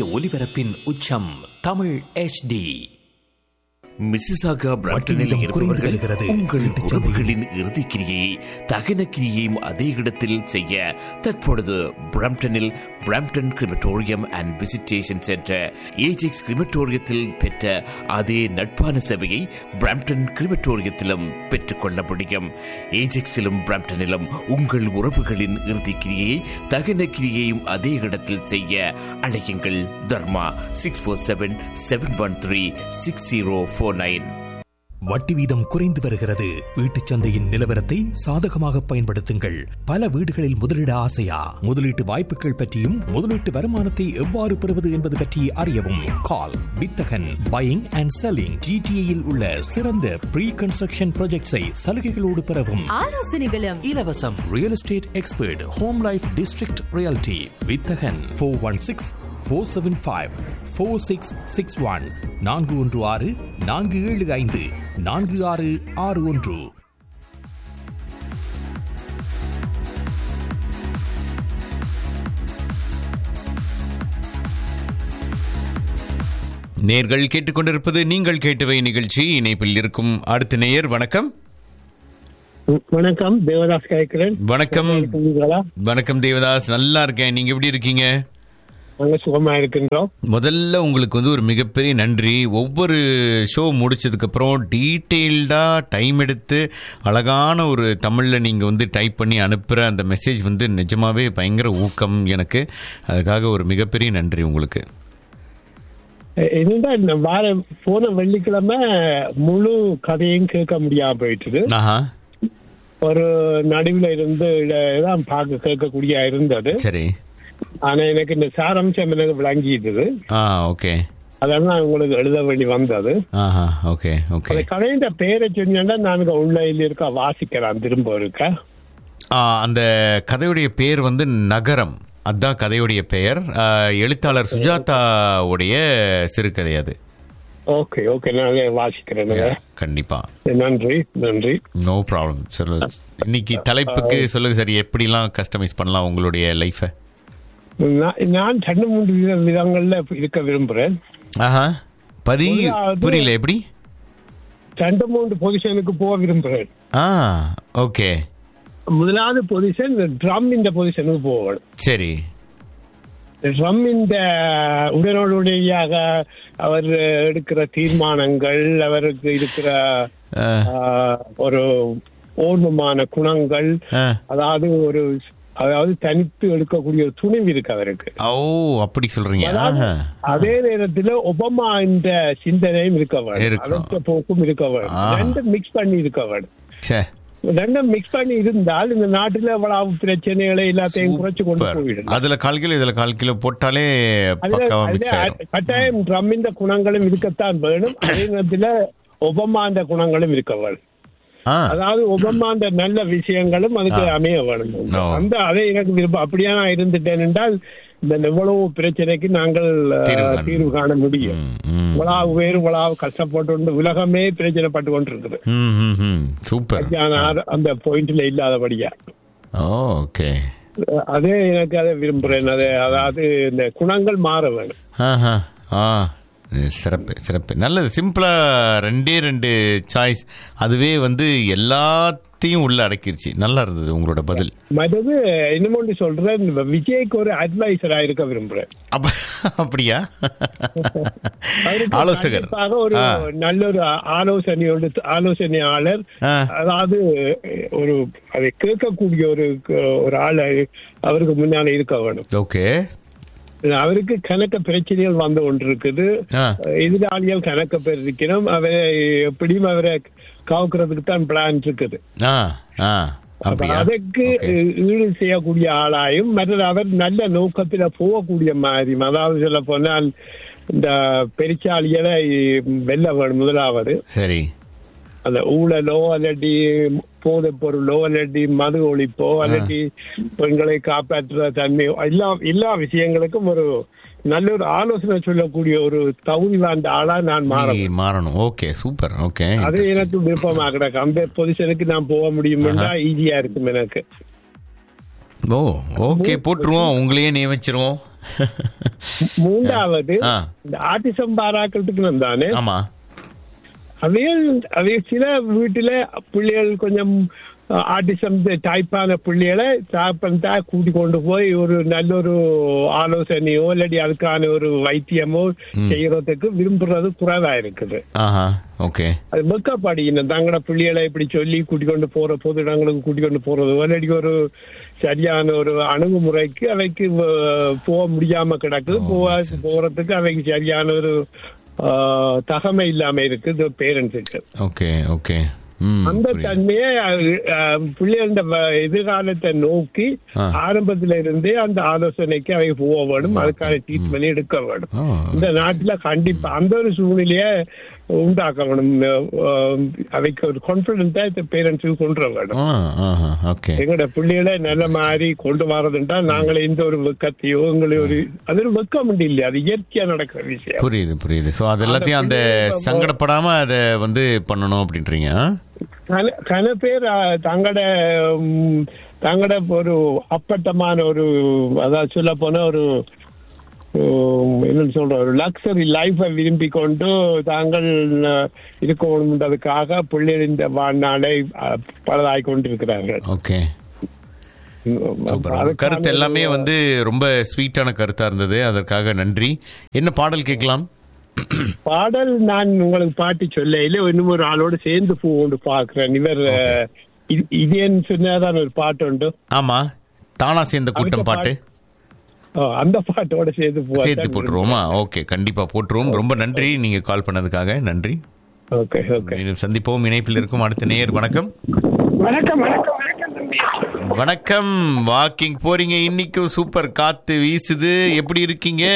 ஒலிபரப்பின் உச்சம் Tamil HD Mississauga பிரம்டனில் வட்டிவீதம் குறைந்து இருப்பவர்கள் வருகிறது. உங்கள் வீட்டுச் உறவுகளின் இறுதி கிரியை தகன கிரியையும் அதே இடத்தில் செய்ய தற்பொழுது பிரம்டனில் Brampton crematorium and visitation centre Ajax கிரிமட்டோரியத்தில் பெற்ற அதே நட்பான சேவையை பிரம்டன் கிரிமட்டோரியத்திலும் பெற்றுக்கொள்ள முடியும் ஏஜெக்ஸிலும் பிரம்டனிலும் உங்கள் உறவுகளின் இறுதி கிரியையை தகன கிரியையும் அதே இடத்தில் செய்ய அழையுங்கள் Dharma six four seven seven one three six zero four nine வட்டி வீதம் குறைந்து வருகிறது வீட்டுச் சந்தையின் நிலவரத்தை சாதகமாக பயன்படுத்துங்கள் பல வீடுகளில் முதலீட ஆசையா முதலீட்டு வாய்ப்புகள் பற்றியும் முதலீட்டு வருமானத்தை எவ்வாறு பெறுவது என்பது பற்றி அறியவும் கால் வித்தகன் பையிங் அண்ட் செல்லிங் ஜிடிஏயில் உள்ள சிறந்த ப்ரீ கன்ஸ்ட்ரக்ஷன் ப்ராஜெக்ட்ஸை சலுகைகளோடு பெறவும் ஆலோசனைகளும் இலவசம் real estate expert home life district reality வித்தகன் four one six four seven five four six six one நான்கு ஒன்று ஆறு நான்கு ஏழு ஐந்து நான்கு ஆறு ஆறு ஒன்று நேர்கள் கேட்டுக்கொண்டிருப்பது நீங்கள் கேட்டவை நிகழ்ச்சி இணைப்பில் இருக்கும் அடுத்த நேயர் வணக்கம் வணக்கம் தேவதாஸ் கேட்கிறேன் வணக்கம் இருக்கீங்களா வணக்கம் தேவதாஸ் நல்லா இருக்கேன் நீங்க எப்படி இருக்கீங்க நாங்க சுகமா இருக்கின்றோம் முதல்ல உங்களுக்கு வந்து ஒரு மிகப்பெரிய நன்றி ஒவ்வொரு ஷோ முடிச்சதுக்கு அப்புறம் டீட்டெயில்டா டைம் எடுத்து அழகான ஒரு தமிழ்ல நீங்க வந்து டைப் பண்ணி அனுப்புற அந்த மெசேஜ் வந்து நிஜமாவே பயங்கர ஊக்கம் எனக்கு அதுக்காக ஒரு மிகப்பெரிய நன்றி உங்களுக்கு இதுதான் இந்த வார போன வெள்ளிக்கிழமை முழு கதையும் கேட்க முடியாம போயிட்டுது ஆஹா ஒரு நடுவில் இருந்து தான் பார்க்க கேட்கக்கூடிய இருந்தது சரி ஆனா எனக்கு இந்த சாராம்சம் எனக்கு விளங்கிட்டது ஆ ஓகே அதெல்லாம் நான் உங்களுக்கு எழுத வேண்டி வந்தது ஆஹா ஓகே ஓகே அந்த கதையின் பேரை சொன்னா நான் உள்ள இருக்க வாசிக்கிறேன் திரும்ப இருக்க ஆ, அந்த கதையுடைய பெயர் வந்து நகரம் அதான் கதையுடைய பெயர் ஆ, எழுத்தாளர் சுஜாதாவுடைய சிறுகதை அது ஓகே ஓகே நான் அதை வாசிக்கிறேன் கண்டிப்பா நன்றி நன்றி நோ ப்ராப்ளம் சொல்லு இன்னைக்கு தலைப்புக்கு சொல்லுங்க சரி எப்படிலாம் கஸ்டமைஸ் பண்ணலாம் உங்களுடைய லைஃபை நான் நான் ரெண்டு மூன்று வித- விதங்கள்ல இருக்க விரும்புறேன் ஆஹா பதி முதலாவது- புரியல எப்படி ரெண்டு மூன்று பொசிஷனுக்கு போக விரும்புறேன் ஆ ஓகே முதலாவது பொசிஷன் ட்ரம் இந்த பொசிஷனுக்கு போகணும் சரி ட்ரம் இந்த உடனடியாக அவர் எடுக்கிற தீர்மானங்கள் அவருக்கு இருக்கிற ஆ, ஆஹ், ஒரு ஓர்மமான குணங்கள் ஆ. அதாவது ஒரு அதாவது தனித்து எடுக்கக்கூடிய ஒரு துணிவு இருக்கு அவருக்கு ஓ அப்படி சொல்றீங்க அதாவது ஆஹா. அதே நேரத்துல ஒபாமா இந்த சிந்தனையும் இருக்க வேண்டும் இருக்கும். அடுத்த போக்கும் இருக்க வேண்டும் ஆ. ரெண்டும் மிக்ஸ் பண்ணி இருக்க வேண்டும் ச்சே ரெண்டும் மிக்ஸ் பண்ணி இருந்தால் இந்த நாட்டுல எவ்வளவு பிரச்சனைகளை எல்லாத்தையும் குறைச்சு கொண்டு சூப்பர். போயிடும் அதுல கால் கிலோ இதுல கால் கிலோ போட்டாலே அதுல- பக்காவா அதுல மிக்ஸ் ஆயிடும் கட்டாயம் ட்ரம் இந்த குணங்களும் இருக்கத்தான் வேணும் அதே நேரத்துல ஒபமா இந்த குணங்களும் இருக்க வேணும் ஆ அதாவது ஒபமா அந்த நல்ல விஷயங்களும் அதுக்கு ஆ. அமைய வேணும் No. அந்த அதே எனக்கு விருப்பம் அப்படியே நான் இருந்துட்டேன் என்றால் இந்த எவ்வளவு பிரச்சனைக்கு நாங்கள் அஹ், தீர்வு காண- தீர்வு காண முடியும் ம், ம். இவ்வளவு பேர் இவ்வளவு கஷ்டப்பட்டு கொண்டு உலகமே பிரச்சனைப்பட்டு கொண்டிருக்குது ம், ம், ம். சூப்பர் ஆனா, அந்த பாயிண்ட்ல இல்லாதபடியா ஓகே அஹ், அதே எனக்கு அதை விரும்புறேன் அது அதாவது இந்த குணங்கள் மாற வேணும் ஆஹா ஆ இது சிறப்பு சிறப்பு நல்லது சிம்பிளா ரெண்டே ரெண்டு சாய்ஸ் அதுவே வந்து எல்லாத்தையும் உள்ள அடக்கிருச்சு நல்லா இருந்தது உங்களோட பதில் மற்றது இன்னும் ஒன்று சொல்றேன் விஜய்க்கு ஒரு அட்வைசரா இருக்க விரும்புறேன் அப்ப அப்படியா அவருக்கு ஆலோசகர் கண்டிப்பாக ஒரு ஆ. நல்ல ஒரு ஆலோசனையோடு ஆலோசனையாளர் ஆ. அதாவது ஒரு அதை கேட்கக்கூடிய ஒரு ஒரு ஆள் அவருக்கு முன்னால இருக்க வேணும் ஓகே அவருக்கு கணக்க பிரச்சனைகள் வந்து கொண்டிருக்குது ஆ. எதிராளிகள் கணக்க பேர் இருக்கணும் அவரை எப்படியும் அவரை காவுக்கிறதுக்கு தான் பிளான் இருக்குது ஆ ஆ அப்ப அப்படியா அதற்கு Okay. ஈடு செய்யக்கூடிய ஆளாயும் மற்றது அவர் நல்ல நோக்கத்துல போகக்கூடிய மாதிரி அதாவது சொல்ல போனால் இந்த பெருச்சாளிகளை வெல்ல வேணும் முதலாவது சரி அந்த ஊழலோ அல்லடி போதைப் பொருளோ அல்லடி மது ஒழிப்போ அல்லடி பெண்களை காப்பாற்றுற தன்மையோ எல்லா எல்லா விஷயங்களுக்கும் ஒரு நல்ல ஒரு ஆலோசனை சொல்லக்கூடிய ஒரு தகுதி வாய்ந்த ஆளா நான் மாற நீ மாறணும் ஓகே சூப்பர் ஓகே அது எனக்கு விருப்பமா கிடக்கு அந்த பொசிஷனுக்கு நான் போக முடியும் ஈஸியா இருக்கும் எனக்கு ஓ ஓகே போட்டுருவோம் உங்களையே நியமிச்சிருவோம் மூன்றாவது ஆ. இந்த ஆட்டிசம் பாராக்கிறதுக்கு வந்தானே ஆமா அதே அதே சில வீட்டுல பிள்ளைகள் கொஞ்சம் ஆட்டிசம் டைப்பான பிள்ளைகளை தாப்பந்தா கூட்டி கொண்டு போய் ஒரு நல்ல ஒரு ஆலோசனையோ இல்லாட்டி அதுக்கான ஒரு வைத்தியமோ செய்யறதுக்கு விரும்புறது குறைவா இருக்குது ஆஹா ஓகே அது வெக்கப்பாடிக்கணும் தங்களோட பிள்ளைகளை இப்படி சொல்லி கூட்டி கொண்டு போற பொது இடங்களுக்கு கூட்டி கொண்டு போறது இல்லாட்டி ஒரு சரியான ஒரு அணுகுமுறைக்கு அவைக்கு வ- போக முடியாம கிடக்குது போக போறதுக்கு அவைக்கு சரியான ஒரு ஆஹ், தகமை இல்லாம இருக்குது பேரண்ட்ஸுக்கு ஓகே ஓகே ம் அந்த புரியுது. தன்மையை அஹ், பிள்ளைகளோட வ- எதிர்காலத்தை நோக்கி ஆ. ஆரம்பத்துல இருந்தே அந்த ஆலோசனைக்கு அவை போக வேணும் அதுக்கான ட்ரீட்மெண்ட் எடுக்க வேணும் ஆ. இந்த நாட்டுல கண்டிப்பா அந்த ஒரு சூழ்நிலைய உண்டாக்க வேணும் அஹ், அவைக்கு ஒரு கான்பிடன்ஸா இந்த பேரண்ட்ஸுக்கு கொண்டு வர வேணும் ஆ ஆஹா ஓகே எங்களோட பிள்ளைகளை நல்ல மாதிரி கொண்டு வரதுன்றா நாங்களே எந்த ஒரு வெக்கத்தையோ எங்களை ஒரு அது ஒரு வெக்கம் உண்டு இல்லையா அது இயற்கையா நடக்கிற விஷயம் புரியுது புரியுது ஸோ அது எல்லாத்தையும் அந்த சங்கடப்படாம அதை வந்து பண்ணணும் அப்படின்றீங்க ஆ? கன- கன பேர் அஹ், தங்களோட ம், தங்களோட ஒரு அப்பட்டமான ஒரு அதாவது சொல்ல போன ஒரு உம், என்னன்னு சொல்ற ஒரு லக்ஸரி லைஃபை விரும்பி கொண்டு தாங்கள் அஹ், இருக்கணுன்றதுக்காக பிள்ளைகளின் வாழ்நாளை அஹ், பலதாய் கொண்டிருக்கிறார்கள் ஓகே சூப்பர் உங்க அதுக்கான கருத்து எல்லாமே ஒரு- வந்து ரொம்ப ஸ்வீட்டான கருத்தா இருந்தது அதற்காக நன்றி என்ன பாடல் கேட்கலாம் பாடல் நான் உங்களுக்கு பாட்டு சொல்ல இல்ல இன்னும் ஒரு ஆளோட சேர்ந்து போகணும் பாக்குறேன் இவர் அஹ், இது- இதேன்னு சொன்னாதான் ஒரு பாட்டு உண்டு ஆமா தானா சேர்ந்த கூட்டம் அடுத்த பாட்டு ஓ, அந்த பாட்டோட சேர்த்து போவா சேர்த்து போட்டுருவோமா ஓகே கண்டிப்பா போட்டுருவோம் ரொம்ப நன்றி நீங்க கால் பண்ணதுக்காக நன்றி ஓகே ஓகே மீண்டும் சந்திப்போம் இணைப்பில் இருக்கும் அடுத்த நேயர் வணக்கம் வணக்கம் வணக்கம் வணக்கம் தம்பி வணக்கம் வாக்கிங் போறீங்க இன்னைக்கும் சூப்பர் காத்து வீசுது எப்படி இருக்கீங்க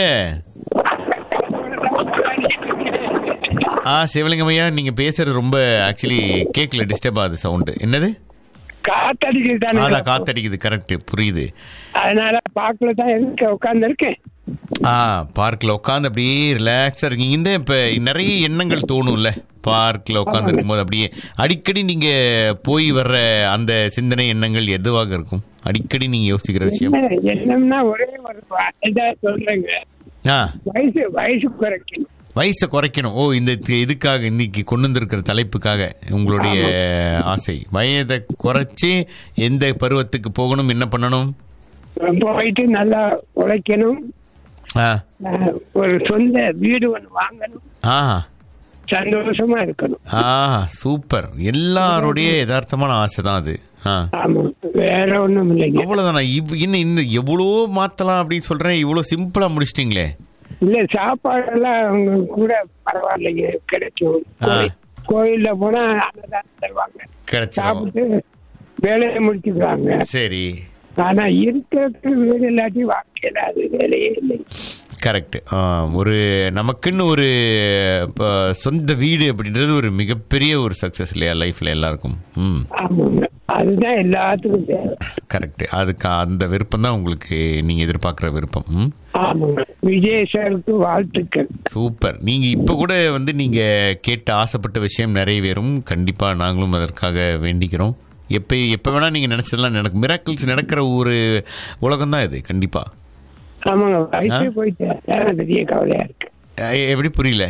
ஆ சிவலிங்கம் ஐயா நீங்க பேசுறது ரொம்ப ஆக்சுவலி கேட்கல டிஸ்டர்ப் ஆகுது சவுண்டு என்னது காத்தடிக்குது அதான் தானே காத்தடிக்குது கரெக்ட் புரியுது அதனால பாக்கல தான் இருக்க உட்கார்ந்து இருக்கேன் ஆ பார்க்ல உட்காந்து அப்படியே ரிலாக்ஸா இருக்கீங்க இந்த இப்ப நிறைய எண்ணங்கள் தோணும்ல பார்க்ல உட்காந்து இருக்கும்போது அப்படியே அடிக்கடி நீங்க போய் வர்ற அந்த சிந்தனை எண்ணங்கள் எதுவாக இருக்கும் அடிக்கடி நீங்க யோசிக்கிற விஷயம் என்ன என்னம்னா ஒரே ஒரு வா- இதா சொல்றேங்க ஆ வயசு வயசு குறைக்கணும் வயசை குறைக்கணும் ஓ இந்த தி- இதுக்காக இன்னைக்கு கொண்டு வந்திருக்கிற தலைப்புக்காக உங்களுடைய ஆசை வயதை குறைச்சி எந்த பருவத்துக்கு போகணும் என்ன பண்ணணும் போயிட்டு நல்லா உழைக்கணும் ஆ அஹ், ஒரு சொந்த வீடு ஒன்று வாங்கணும் ஆ சந்தோஷமா இருக்கணும் ஆ சூப்பர் எல்லாருடைய யதார்த்தமான ஆசை தான் அது ஆ ஆமா வேற ஒண்ணும் இல்லைங்க அவ்வளவுதானா இவ் இன்னும் இன்னும் எவ்வளோ மாத்தலாம் அப்படின்னு சொல்றேன் இவ்வளோ சிம்பிளா முடிச்சிட்டீங்களே இல்ல சாப்பாடெல்லாம் அவங்க கூட பரவாயில்லைங்க கிடைக்கும் ஆ. கோயில்- கோயில்ல போனா அன்னதானம் தருவாங்க கிடைச்சிடும் சாப்பிட்டு வேலையை முடிச்சுக்கிறாங்க சரி ஆனா இருக்கிறதுக்கு வீடு இல்லாட்டி வாழ்க்கையில அது வேலையே இல்லை கரெக்ட் ஒரு நமக்குன்னு ஒரு ப, சொந்த வீடு அப்படின்றது ஒரு மிகப்பெரிய ஒரு சக்சஸ் இல்லையா லைஃப்ல எல்லாருக்கும் ம் ஆமாங்க அதுதான் எல்லாத்துக்கும் தேவை கரெக்ட் அதுக்கு அந்த விருப்பம் தான் உங்களுக்கு நீங்க எதிர்பார்க்குற விருப்பம் ம் ஆமாங்க விஜய் சாருக்கு வாழ்த்துக்கள் சூப்பர் நீங்க இப்ப கூட வந்து நீங்க கேட்ட ஆசைப்பட்ட விஷயம் நிறைவேறும் கண்டிப்பா நாங்களும் அதற்காக வேண்டிக்கிறோம் எப்ப எப்ப வேணா நீங்க நினைச்சதெல்லாம் நடக்கும் மிராக்கிள்ஸ் நடக்கிற ஒரு உலகம் தான் இது கண்டிப்பா ஆமாங்க வயசு போயிட்டு அதான் பெரிய கவலையா இருக்கு அஹ் எப்படி புரியல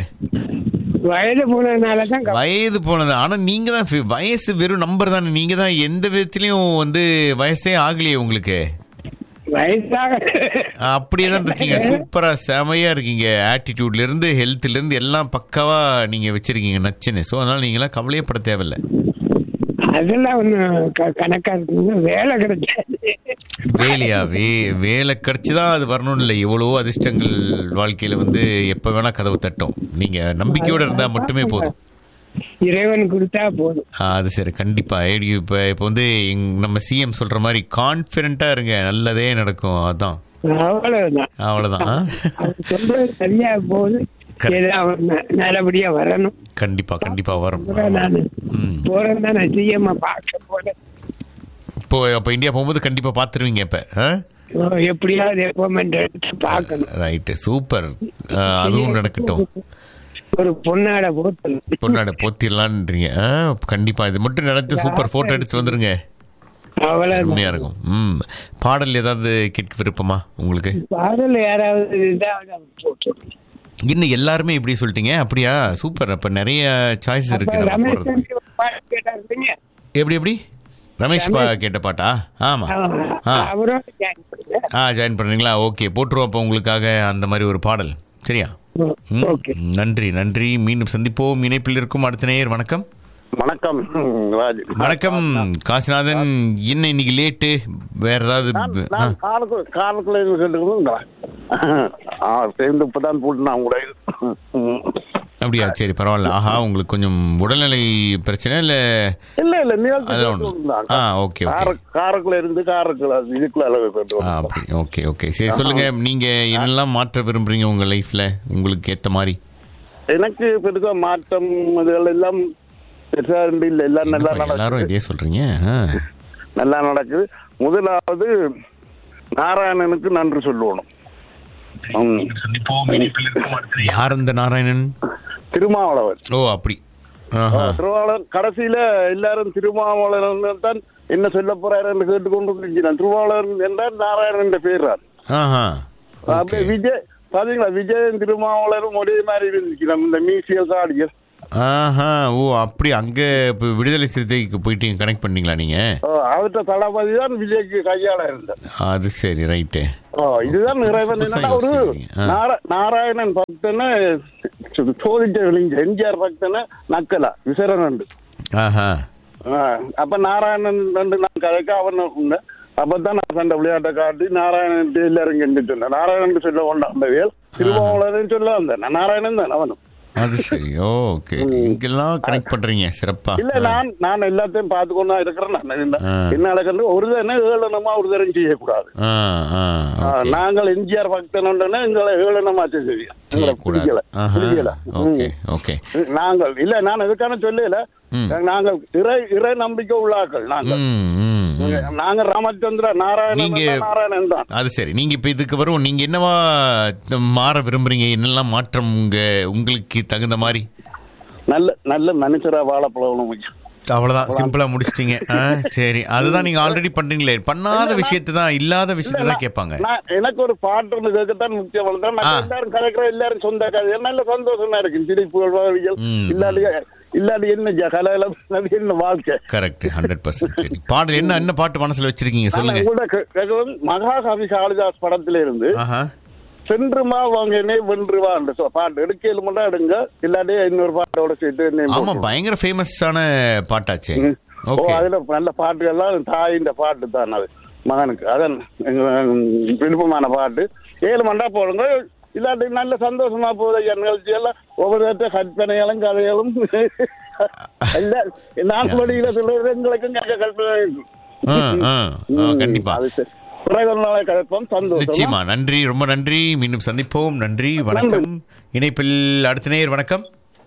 வயது போனதுனாலதான் கவலை. வயது போனது ஆனா நீங்க தான் fi- வயசு வெறும் நம்பர் தானே நீங்க தான் எந்த விதத்திலயும் வந்து வயசே ஆகலையே உங்களுக்கு வயசாக அஹ் அப்படியே தான் இருக்கீங்க சூப்பரா செமையா இருக்கீங்க ஆட்டிடியூட்ல இருந்து ஹெல்த்ல இருந்து எல்லாம் பக்காவா நீங்க வச்சிருக்கீங்க நச்சுன்னு ஸோ அதனால நீங்களாம் கவலையே பட தேவையில்ல அதெல்லாம் ஒண்ணும் க- கணக்கா இருக்குங்க வேலை கிடைச்சாது வேலையா வே வேலை கிடைச்சுதான் அது வரணும் இல்லை எவ்வளவோ அதிர்ஷ்டங்கள் வாழ்க்கையில வந்து எப்ப வேணா கதவு தட்டும் நீங்க நம்பிக்கையோட இருந்தா மட்டுமே போதும் இறைவன் கொடுத்தா போதும் ஆ, அது சரி கண்டிப்பா ஏடி, இப்ப இப்ப வந்து எங்- நம்ம சிஎம் சொல்ற மாதிரி கான்பிடண்டா இருங்க நல்லதே நடக்கும் அதான் அவ்வளவுதான் அவ்வளவுதான் ஆ? அவர் சொல்றது சரியா போகுது Correct. ஏதோ அவர் ந- நல்லபடியா வரணும் கண்டிப்பா கண்டிப்பா வரும் நான் ம். போறேன் தான் நான் சிஎம் பார்க்க போறேன் இப்போ அப்ப இந்தியா போகும்போது கண்டிப்பா பாத்துருவீங்க இப்ப ஓ, எப்படியாவது எப்போமெண்ட் எடுத்து பார்க்கணும் ரைட்டு சூப்பர் ஆ, அதுவும் நடக்கட்டும் ஒரு பொண்ணாட போத்தல் பொண்ணாட போத்திடலான்றீங்க ஆ, கண்டிப்பா இது மட்டும் நடந்து சூப்பர் போட்டோ எடுத்து வந்துருங்க அவ்வளவு அருமையா இருக்கும் ம் பாடல் ஏதாவது கேட்க விருப்பமா உங்களுக்கு பாடல் யாராவது இருந்தா போட்டு இன்னும் எல்லாருமே இப்படி சொல்லிட்டீங்க அப்படியா சூப்பர் அப்ப நிறைய சாய்ஸ் இருக்கு நம்ம ரமேஷ் போடுறதுக்கு. ஒரு பாட்டு கேட்டாருங்க எப்படி எப்படி ரமேஷ் பா கேட்ட பாட்டா ஆமா ஆ அவரோட ஜாயின் பண்ணுங்க ஆ ஜாயின் பண்ணுறீங்களா ஓகே போட்டுருவோம் அப்போ உங்களுக்காக அந்த மாதிரி ஒரு பாடல் சரியா ம், ஓகே நன்றி நன்றி மீண்டும் சந்திப்போம் இணைப்பில் இருக்கும் அடுத்த நேயர் வணக்கம் வணக்கம் ராஜ் வணக்கம் காசிநாதன் என்ன இன்னைக்கு லேட்டு வேற ஏதாவது நான் ஆ, நான் காருக்குள்ள காருக்குள்ள இருந்து கேட்டுக்கிறேன் ஆ சேர்ந்து இப்பதான் போட்டு நான் கூட அப்படியா சரி பரவாயில்ல ஆஹா உங்களுக்கு கொஞ்சம் உடல்நிலை பிரச்சனை இல்ல இல்ல இல்ல நிகழ்ச்சி அதெல்லாம் கேட்டு ஒண்ணு. வந்தான். ஆ, ஓகே, ஓகே. கார- காருக்குள்ள இருந்து காருக்குள்ள இதுக்குள்ள அளவு கேட்டு ஆ, வந்தான். அப்படி ஓகே ஓகே சரி சொல்லுங்க நீங்க என்னெல்லாம் மாற்ற விரும்புறீங்க உங்க லைஃப்ல உங்களுக்கு ஏத்த மாதிரி எனக்கு பெருசா மாற்றம் இதுகள் எல்லாம் பெருசா இருந்து இல்ல எல்லாம் நல்லா என்னப்பா எல்லாரும் நடக்குது இதே சொல்றீங்க ஆ. நல்லா நடக்குது முதலாவது நாராயணனுக்கு நன்றி சொல்லணும் ம். யார் இந்த நாராயணன் திருமாவளவன் ஓ அப்படி ஆஹா. திருவாளர் கடைசியில எல்லாரும் திருமாவளவன் தான் என்ன சொல்ல போறாரு என்று கேட்டுக்கொண்டு இருக்கிறான் திருவாளர் என்றால் நாராயணன் பேர் தான் ஆஹா அப்படியே விஜய் பாத்தீங்களா விஜயன் திருமாவளரும் ஒரே மாதிரி இருந்துச்சு இந்த மியூசியல் ஆடியர் ஆஹா ஓ அப்படி அங்க இப்ப விடுதலை சிறுத்தைக்கு போயிட்டு கனெக்ட் பண்ணீங்களா நீங்க அவர்கிட்ட தளபதி தான் விஜய்க்கு கையாள இருந்தார் அது சரி ரைட்டு ஓ, இதுதான் இறைவன் புதுசா என்னன்னா ஒரு யோசிக்கிறீங்க. ஆ. நார- நாராயணன் பக்தனை சோ- சோதிச்ச விழிஞ்ச எம்ஜிஆர் பக்தனை நக்கலா விசரணண்டு ஆஹா அப்ப நாராயணன் ரெண்டு நான் கதைக்க அவன் உண்டு அப்பதான் நான் சண்டை விளையாட்டை காட்டி நாராயணன் எல்லாரும் கண்டுட்டு இருந்தேன் நாராயணன் சொல்ல கொண்டாந்த வேல் திருமாவளவன் சொல்ல வந்தேன் நான் நாராயணன் தான் அவனும் அது சரி ஓகே இங்கெல்லாம் கனெக்ட் பண்றீங்க சிறப்பா இல்ல நான் நான் எல்லாத்தையும் பார்த்து கொண்டா இருக்கிறேன் நான் என்ன- ஆ. என்ன நடக்கிறது ஒரு தடவை ஏளனமா ஒரு தரம் செய்யக்கூடாது ஆ ஆ ஆ, ஓகே நாங்கள் எம்ஜிஆர் பக்தனுடனே எங்களை ஏளனமா செய்ய செய்யக்கூடாது பிடிக்கல ஆஹா பிடிக்கல ஓகே ஓகே நாங்கள் இல்ல நான் எதுக்கான சொல்லல ம். நாங்கள் இறை இறை நம்பிக்கை உள்ளாக்கள் நாங்கள் ம் ம் ம். நாங்க ராமச்சந்திர நாராயணன் நீங்க தான் நாராயணன் தான் அது சரி நீங்க இப்ப இதுக்கு வரும் நீங்க என்னவா மாற விரும்புறீங்க என்னெல்லாம் மாற்றம் உங்க உங்களுக்கு தகுந்த மாதிரி நல்ல நல்ல மனுஷரா வாழ பழகணும் ஐயா. அவ்வளவுதான் சிம்பிளா முடிச்சிட்டீங்க ஆ, சரி அதுதான் நீங்க ஆல்ரெடி பண்றீங்களே பண்ணாத விஷயத்தை தான் இல்லாத விஷயத்தை தான் கேட்பாங்க நான் எனக்கு ஒரு பாட்டு ஒன்று கேட்கத்தான் முக்கியம் வளர்ந்தேன் ஆ. நான் எல்லாரும் கலக்கிற எல்லாரும் சொந்த கதை நல்ல சந்தோஷமா இருக்கு சிரிப்புகள் வாழ்வியல் ம். இல்லாட்டி இல்லாட்டி என்ன ஜ- கலையில அது என்ன வாழ்க்கை கரெக்ட் ஹண்ட்ரட் பர்சன்ட் சரி பாடல் என்ன என்ன பாட்டு மனசுல வச்சிருக்கீங்க நான் சொல்லுங்க உங்கள்ட்ட கே- கேட்கறது மகாகவி காளிதாஸ் படத்துல இருந்து ஆஹா சென்றுமா வாங்கினே வென்றுவா அந்த சொ- பாட்டு எடுக்கையில் மட்டும் எடுங்க இல்லாட்டி இன்னொரு பாட்டோட சேர்த்து என்னையும் ஆமா போட்டுருங்க. பயங்கர ஃபேமஸான பாட்டாச்சே ம். ஓ ஓகே அதுல நல்ல பாட்டுகள்லாம் தாயின் பாட்டு தான் அது மகனுக்கு அதான் எங்க, ம், விருப்பமான பாட்டு ஏழு மண்டா போடுங்க இல்லாட்டி நல்ல சந்தோஷமா போகுது என் நிகழ்ச்சி எல்லாம் ஒவ்வொரு கற்பனைகளும் கதைகளும் இல்ல நான் வழியில சொல்றது எங்களுக்கும் கேட்க கற்பனை இருக்கும். ஆ, ஆ, ஆ, ம், கண்டிப்பா அது சரி. பிறகு ஒரு நாளை கழிப்போம் சந்தோஷம் நிச்சயமா நன்றி ரொம்ப நன்றி மீண்டும் சந்திப்போம் நன்றி வணக்கம் இணைப்பில் அடுத்த நேயர் வணக்கம்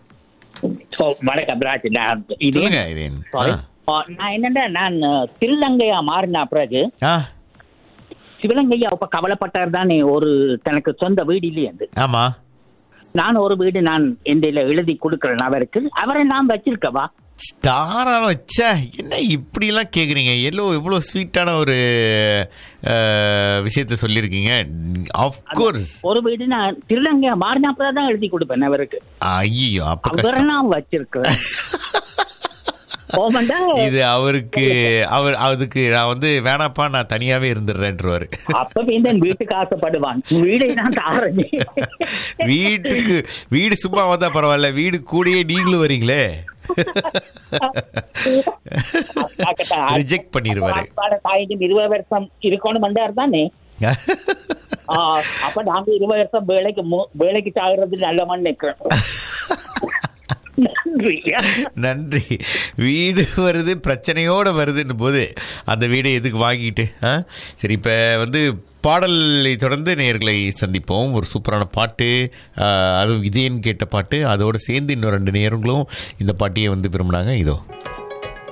ஓ, வணக்கம் ராஜ் நான் இது சொல்லுங்க இதேன் Sorry. ஆ, நான் என்னன்னா நான் அஹ், திருநங்கையா மாறின பிறகு ஆ சிவலங்கையா இப்ப கவலைப்பட்டார் தானே ஒரு தனக்கு சொந்த வீடு இல்லையே அது ஆமா நான் ஒரு வீடு நான் எந்த எழுதி கொடுக்கிறேன் அவருக்கு அவரை நான் வச்சிருக்கவா தாராளம் வச்சா என்ன இப்படி எல்லாம் கேக்குறீங்க எல்லோ இவ்வளவு ஸ்வீட்டான ஒரு அஹ், விஷயத்த சொல்லியிருக்கீங்க ஆஃப்கோர்ஸ் ஒரு வீடு நான் திருநங்கையா மாறின பிறகு தான் எழுதி கொடுப்பேன் அவருக்கு ஐயோ அப்ப அவரை கஷ்டம் நான் வச்சிருக்கிறேன் போமண்டா இது அவருக்கு அவர் அதுக்கு நான் வந்து வேணாப்பா நான் தனியாவே இருந்துடுறேன்றவாரு அப்ப இந்த வீட்டுக்கு ஆசைப்படுவான் வீடை நான் தாரேன் வீட்டுக்கு வீடு சும்மா வந்தா பரவாயில்ல வீடு கூடயே நீங்களும் வரீங்களே ரிஜெக்ட் பண்ணிடுவாரு தாய்க்கு இருபது வருஷம் இருக்கணும் வந்தார் தானே ஆ, அப்ப நாங்க இருபது வருஷம் வேலைக்கு மு- வேலைக்கு சாகுறது நல்லவன் நிக்கிறோம் நன்றி நன்றி வீடு வருது பிரச்சனையோட வருதுன்னு போது அந்த வீடை எதுக்கு வாங்கிட்டு ஆ? சரி இப்போ வந்து பாடலை தொடர்ந்து நேயர்களை சந்திப்போம் ஒரு சூப்பரான பாட்டு ஆ, அதுவும் இதேன்னு கேட்ட பாட்டு அதோடு சேர்ந்து இன்னும் ரெண்டு நேரங்களும் இந்த பாட்டியை வந்து விரும்புனாங்க இதோ